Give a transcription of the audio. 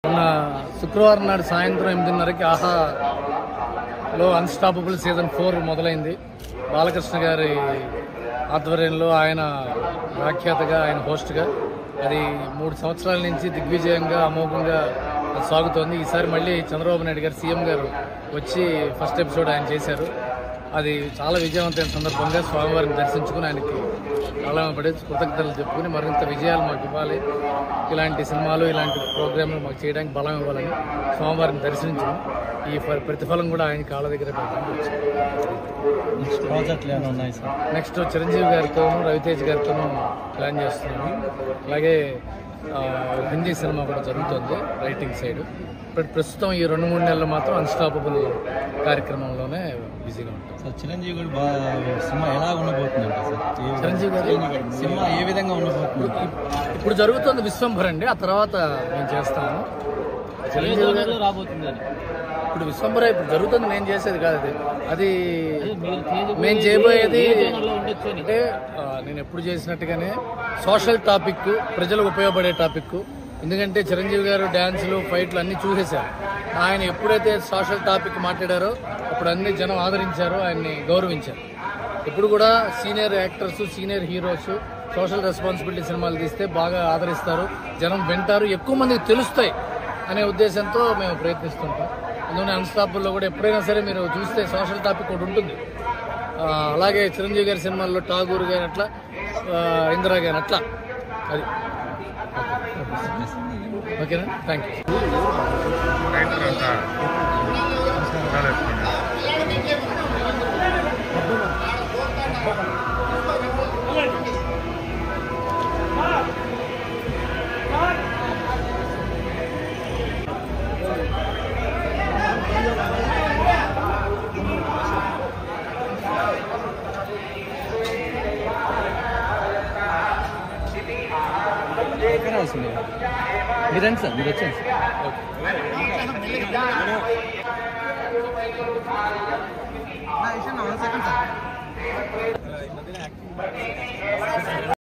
మొన్న శుక్రవారం నాడు సాయంత్రం ఎనిమిదిన్నరకి ఆహాలో అన్స్టాపబుల్ సీజన్ ఫోర్ మొదలైంది బాలకృష్ణ గారి ఆధ్వర్యంలో ఆయన వ్యాఖ్యాతగా ఆయన హోస్ట్గా అది మూడు సంవత్సరాల నుంచి దిగ్విజయంగా అమోఘంగా అది సాగుతోంది ఈసారి మళ్ళీ చంద్రబాబు నాయుడు గారు సీఎం గారు వచ్చి ఫస్ట్ ఎపిసోడ్ ఆయన చేశారు అది చాలా విజయవంతమైన సందర్భంగా స్వామివారిని దర్శించుకుని ఆయనకి పడి కృతజ్ఞతలు చెప్పుకుని మరింత విజయాలు మాకు ఇవ్వాలి ఇలాంటి సినిమాలు ఇలాంటి ప్రోగ్రాంలు మాకు చేయడానికి బలం ఇవ్వాలని స్వామివారిని దర్శించుకుని ఈ ఫ- ప్రతిఫలం కూడా ఆయన కాళ్ళ దగ్గర పెట్టడానికి వచ్చింది నెక్స్ట్ ప్రాజెక్టులు ఏమైనా ఉన్నాయి సార్ నెక్స్ట్ చిరంజీవి గారితోనూ రవితేజ్ గారితోనూ ప్లాన్ చేస్తున్నాము అలాగే ఆ, హిందీ సినిమా కూడా జరుగుతుంది రైటింగ్ సైడ్ ఇప్పుడు ప్రస్తుతం ఈ రెండు మూడు నెలలు మాత్రం అన్స్టాపబుల్ కార్యక్రమంలోనే బిజీగా ఉంటాం సార్ చిరంజీవి గారు బాగా సినిమా ఎలా ఉండబోతుందంట సార్ ఏ విధంగా- చిరంజీవి గారు సినిమా ఏ విధంగా ఉండబోతుంది ఇప్పుడు జరుగుతుంది విశ్వంభర్ అండి ఆ తర్వాత మేము చేస్తాము చిరంజీవి గారు రాబోతుంది ఇప్పుడు విశ్వంభర ఇప్పుడు జరుగుతుంది నేను చేసేది కాదు అది అది మేము చేయబోయేది అంటే ఆ, నేను ఎప్పుడు చేసినట్టుగానే సోషల్ టాపిక్ ప్రజలకు ఉపయోగపడే టాపిక్ ఎందుకంటే చిరంజీవి గారు డ్యాన్సులు ఫైట్లు అన్ని చూసేశారు ఆయన ఎప్పుడైతే సోషల్ టాపిక్ మాట్లాడారో అప్పుడు అన్ని జనం ఆదరించారు ఆయన్ని గౌరవించారు ఇప్పుడు కూడా senior actors senior heroes social responsibility సినిమాలు తీస్తే బాగా ఆదరిస్తారు జనం వింటారు ఎక్కువ మందికి తెలుస్తాయి అనే ఉద్దేశంతో మేము ప్రయత్నిస్తుంటాం అందుకని అన్స్టాపుల్లో కూడా ఎప్పుడైనా సరే మీరు చూస్తే సోషల్ టాపిక్ ఒకటి ఉంటుంది ఆ, అలాగే చిరంజీవి గారి సినిమాల్లో ఠాగూర్ గారి అట్లా ఆ, ఇందిరా గారి అట్లా అది ఓకేనా థ్యాంక్ యూ రైటర్ అంతా చాలా ఎక్కువ. ఎక్కడ వస్తుంది మీరు రండి సార్ మీరు వచ్చాను సార్